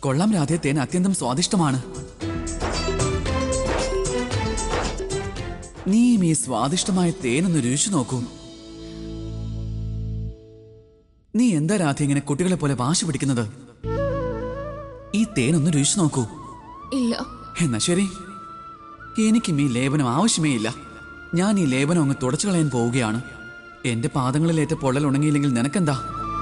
കൊള്ളാം രാധേ തേൻ അത്യന്തം സ്വാദിഷ്ടമാണ് നീയും ഈ സ്വാദിഷ്ടമായ തേനൊന്ന് രുചിച്ചു നോക്കൂ നീ എന്താ രാധ ഇങ്ങനെ കുട്ടികളെ പോലെ വാശി പിടിക്കുന്നത് ഈ തേനൊന്ന് രുചിച്ചു നോക്കൂ ഇല്ല എന്നാ ശരി എനിക്കും ഈ ലേപനം ആവശ്യമേ ഇല്ല ഞാൻ ഈ ലേപനം അങ്ങ് തുടച്ചു കളയാൻ പോവുകയാണ് എന്റെ പാദങ്ങളിലേറ്റ പൊള്ളൽ ഉണങ്ങിയില്ലെങ്കിൽ നിനക്കെന്താ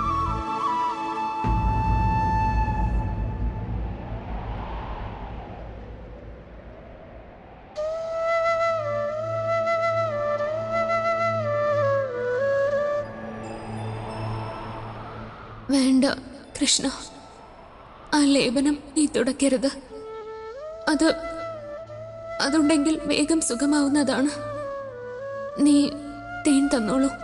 വേണ്ട കൃഷ്ണ ആ ലേപനം നീ തുടയ്ക്കരുത് അത് അതുണ്ടെങ്കിൽ വേഗം സുഖമാവുന്നതാണ് നീ തേൻ തന്നോളൂ